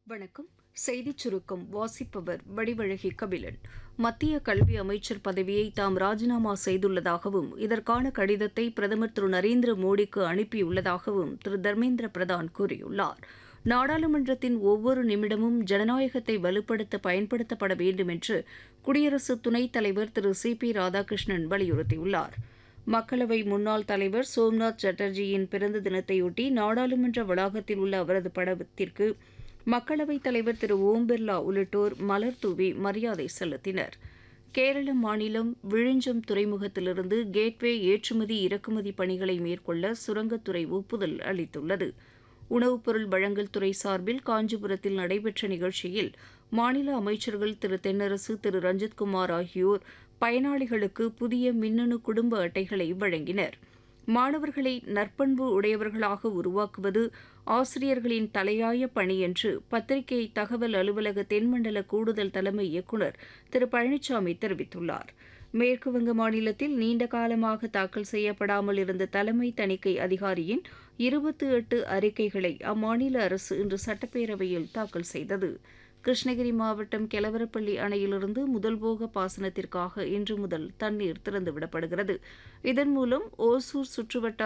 வணக்கம் செய்திச் சுருக்கம் வாசிப்பவர் வடிவழகி கபிலன் மத்திய கல்வி அமைச்சர் பதவியை தாம் ராஜினாமா செய்துள்ளதாகவும் இதற்கான கடிதத்தை பிரதமர் திரு நரேந்திர மோடிக்கு அனுப்பியுள்ளதாகவும் திரு தர்மேந்திர பிரதான் கூறியுள்ளார் நாடாளுமன்றத்தின் ஒவ்வொரு நிமிடமும் ஜனநாயகத்தை வலுப்படுத்த பயன்படுத்தப்பட வேண்டும் என்று குடியரசு துணைத் தலைவர் திரு சி பி ராதாகிருஷ்ணன் வலியுறுத்தியுள்ளார் மக்களவை முன்னாள் தலைவர் சோம்நாத் சாட்டர்ஜியின் பிறந்த தினத்தையொட்டி நாடாளுமன்ற வளாகத்தில் உள்ள அவரது படத்திற்கு மக்களவைத் தலைவர் திரு ஓம் பிர்லா உள்ளிட்டோர் மலர் தூவி மரியாதை செலுத்தினர் கேரள மாநிலம் விழிஞ்சம் துறைமுகத்திலிருந்து கேட்வே ஏற்றுமதி இறக்குமதி பணிகளை மேற்கொள்ள சுரங்கத்துறை ஒப்புதல் அளித்துள்ளது உணவுப் பொருள் வழங்கல் துறை சார்பில் காஞ்சிபுரத்தில் நடைபெற்ற நிகழ்ச்சியில் மாநில அமைச்சர்கள் திரு தென்னரசு திரு ரஞ்சித்குமார் ஆகியோர் பயனாளிகளுக்கு புதிய மின்னணு குடும்ப அட்டைகளை வழங்கினர் மாணவர்களை நற்பண்பு உடையவர்களாக உருவாக்குவது ஆசிரியர்களின் தலையாய பணி என்று பத்திரிகை தகவல் அலுவலக தென்மண்டல கூடுதல் தலைமை இயக்குநர் திரு பழனிசாமி தெரிவித்துள்ளார் மேற்குவங்க மாநிலத்தில் நீண்ட காலமாக தாக்கல் செய்யப்படாமல் இருந்த தலைமை தணிக்கை அதிகாரியின் இருபத்தி எட்டு அறிக்கைகளை அம்மாநில அரசு இன்று சட்டப்பேரவையில் தாக்கல் செய்தது கிருஷ்ணகிரி மாவட்டம் கெலவரப்பள்ளி அணையிலிருந்து முதல்போக பாசனத்திற்காக இன்று முதல் தண்ணீர் திறந்துவிடப்படுகிறது இதன் மூலம் ஓசூர் சுற்றுவட்டார